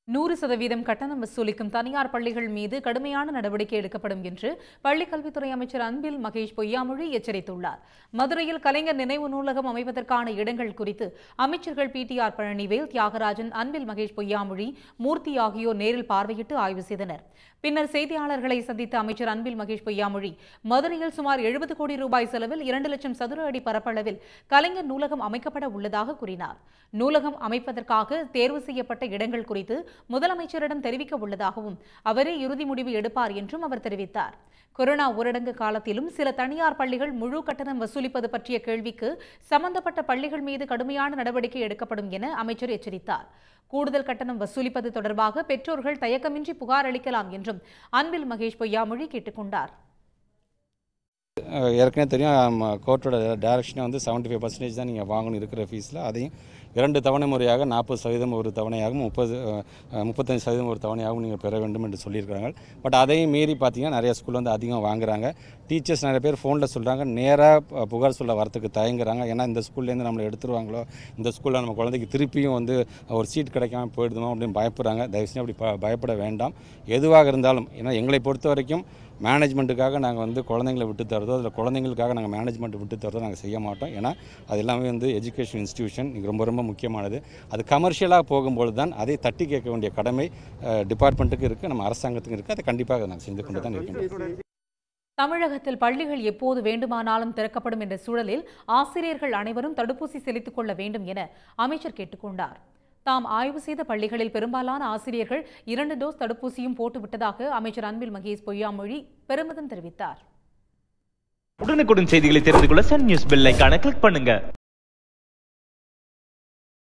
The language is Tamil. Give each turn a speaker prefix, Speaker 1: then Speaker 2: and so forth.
Speaker 1: நூறு சதவீதம் கட்டணம் வசூலிக்கும் தனியார் பள்ளிகள் மீது கடுமையான நடவடிக்கை எடுக்கப்படும் என்று பள்ளிக் கல்வித்துறை அமைச்சர் அன்பில் மகேஷ் பொய்யாமொழி எச்சரித்துள்ளார் மதுரையில் கலைஞர் நினைவு நூலகம் அமைப்பதற்கான இடங்கள் குறித்து அமைச்சர்கள் P T R Palanivel Thiagarajan Anbil Mahesh Poyyamozhi Moorthy ஆகியோர் நேரில் பார்வையிட்டு ஆய்வு செய்தனர் பின்னர் செய்தியாளர்களை சந்தித்த அமைச்சர் அன்பில் மகேஷ் பொய்யாமொழி மதுரையில் சுமார் எழுபது கோடி ரூபாய் செலவில் இரண்டு லட்சம் சதுர அடி பரப்பளவில் கலைஞர் நூலகம் அமைக்கப்பட உள்ளதாக கூறினார் நூலகம் அமைப்பதற்காக தேர்வு செய்யப்பட்ட இடங்கள் குறித்து முதலமைச்சரிடம் தெரிவிக்க உள்ளதாகவும் அவரே இறுதி முடிவு எடுப்பார் என்றும் அவர் தெரிவித்தார் கொரோனா ஊரடங்கு காலத்திலும் சில தனியார் பள்ளிகள் முழு கட்டணம் வசூலிப்பது பற்றிய கேள்விக்கு சம்பந்தப்பட்ட பள்ளிகள் மீது கடுமையான நடவடிக்கை எடுக்கப்படும் என அமைச்சர் எச்சரித்தார் கூடுதல் கட்டணம் வசூலிப்பது தொடர்பாக பெற்றோர்கள் தயக்கமின்றி புகார் அளிக்கலாம் என்றும் அன்பில் மகேஷ் பொய்யாமொழி கேட்டுக்கொண்டார்
Speaker 2: அஹ் ஏற்கனவே தெரியும் கோர்ட்டோட டைரக்ஷனே வந்து செவன்ட்டி ஃபைவ் பர்சன்டேஜ் தான் நீங்கள் வாங்கணும் இருக்கிற ஃபீஸில் அதையும் இரண்டு தவணை முறையாக நாற்பது சதவீதம் ஒரு தவணையாகவும் முப்பது அஹ், முப்பத்தஞ்சு சதவீதம் ஒரு தவணையாகவும் நீங்கள் பெற வேண்டும் என்று சொல்லியிருக்காங்க பட் அதையும் மீறி பார்த்தீங்கன்னா நிறைய ஸ்கூல் வந்து அதிகம் வாங்குறாங்க டீச்சர்ஸ் நிறைய பேர் ஃபோனில் சொல்கிறாங்க நேராக புகார் சொல்ல வரத்துக்கு தயங்குறாங்க ஏன்னா இந்த ஸ்கூல்லேருந்து நம்மளை எடுத்துருவாங்களோ இந்த ஸ்கூலில் நம்ம குழந்தைக்கு திருப்பியும் வந்து ஒரு சீட் கிடைக்காம போயிடுதுமோ அப்படின்னு பயப்படுறாங்க தயவுசெய்து அப்படி ப- பயப்பட வேண்டாம் எதுவாக இருந்தாலும் ஏன்னா எங்களை பொறுத்த வரைக்கும் மேனேஜ்மெண்ட்டுக்காக நாங்கள் வந்து குழந்தைங்களை விட்டு தரதோ அதில் குழந்தைங்களுக்காக நாங்கள் மேனேஜ்மெண்ட் விட்டு தரதோ நாங்கள் செய்ய மாட்டோம் ஏன்னா அது எல்லாமே வந்து எஜுகேஷன் இன்ஸ்டிடியூஷன் இது ரொம்ப ரொம்ப முக்கியமானது அது கமர்ஷியலாக போகும்பொழுது தான் அதை தட்டி கேட்க வேண்டிய கடமை டிபார்ட்மெண்ட்டுக்கு இருக்குது நம்ம அரசாங்கத்துக்கு இருக்குது அதை கண்டிப்பாக நாங்கள் செஞ்சு கொண்டு தான் இருக்கின்றோம்
Speaker 1: தமிழகத்தில் பள்ளிகள் எப்போது வேண்டுமானாலும் திறக்கப்படும் என்ற சூழலில் ஆசிரியர்கள் அனைவரும் தடுப்பூசி செலுத்திக் கொள்ள வேண்டும் என அமைச்சர் கேட்டுக்கொண்டார் தாம் ஆய்வு செய்த பள்ளிகளில் பெரும்பாலான ஆசிரியர்கள் இரண்டு டோஸ் தடுப்பூசியும் போட்டுவிட்டதாக அமைச்சர் அன்பில் மகேஷ் பொய்யாமொழி பெருமிதம் தெரிவித்தார்
Speaker 3: உடனுக்குடன் செய்திகளை தெரிந்து கொள்ள சன் நியூஸ் பெல் ஐகானை கிளிக் பண்ணுங்க